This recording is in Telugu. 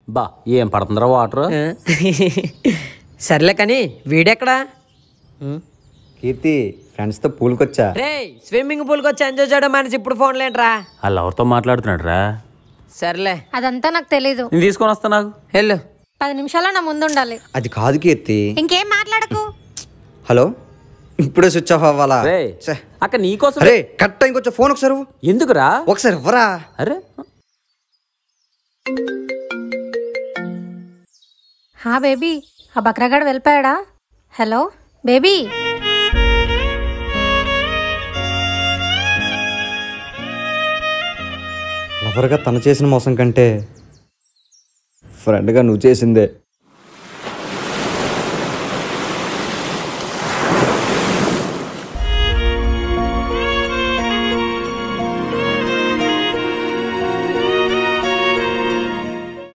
బా ఏం పడుతుందిరా వాటర్ ఆ, సర్లే కానీ వీడెక్కడా కీర్తి ఫ్రెండ్స్తో పూలుకొచ్చా రే స్విమ్మింగ్ పూల్కి వచ్చి ఎంజాయ్ చేయడం మనిషి ఇప్పుడు ఫోన్లు ఏంట్రా వాళ్ళ ఎవరితో మాట్లాడుతున్నాడు రా సర్లే అదంతా నాకు తెలీదు నేను తీసుకొని వస్తా నాకు వెళ్ళు పది నిమిషాల్లో నా ముందు ఉండాలి అది కాదు కీర్తి ఇంకేం మాట్లాడకు హలో ఇప్పుడే స్విచ్ ఆఫ్ అవ్వాలా రే ఛే. అక్క నీకోసం అరే కరెక్ట్ టైంకి వచ్చా ఫోన్ ఒకసారి ఇవ్వు. ఎందుకురా ఒకసారి ఇవ్వరా అరే హా బేబీ ఆ బక్రాగాడు వెళ్ళిపోయాడా హలో బేబీ లవర్గా తను చేసిన మోసం కంటే ఫ్రెండ్గా నువ్వు చేసిందే